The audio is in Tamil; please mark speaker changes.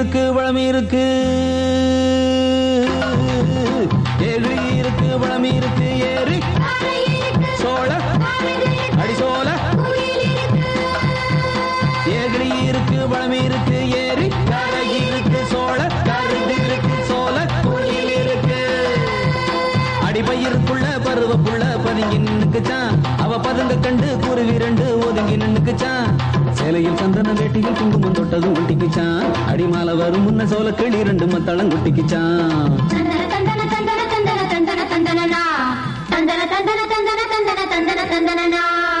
Speaker 1: இருக்கு வளம் இருக்கு ஏழு இருக்கு வளம் இருக்கு ஏறி சோழ அடிசோல ஏகிரி இருக்கு வளம் இருக்கு ஏறி கரை இருக்கு சோழ கருது இருக்கு சோழ கோயில் இருக்கு அடிபயிருக்குள்ள பருவப்புள்ள பதுங்கி நின்னுக்குச்சான் அவ பதுங்க கண்டு குருவி ரெண்டு ஒதுங்கி நின்னுக்குச்சான் சேலையில் சந்தன வேட்டியில் குங்குமம் தொட்டது ஒட்டிக்குச்சான் அடிமால வரும் முன்ன சோல கிளி ரெண்டு மத்தளம் குட்டிக்குச்சான்
Speaker 2: தந்தன தந்தன தந்தன தந்தன தந்தன தந்தனனா தந்தன தந்தன தந்தன தந்தன தந்தன தந்தனனா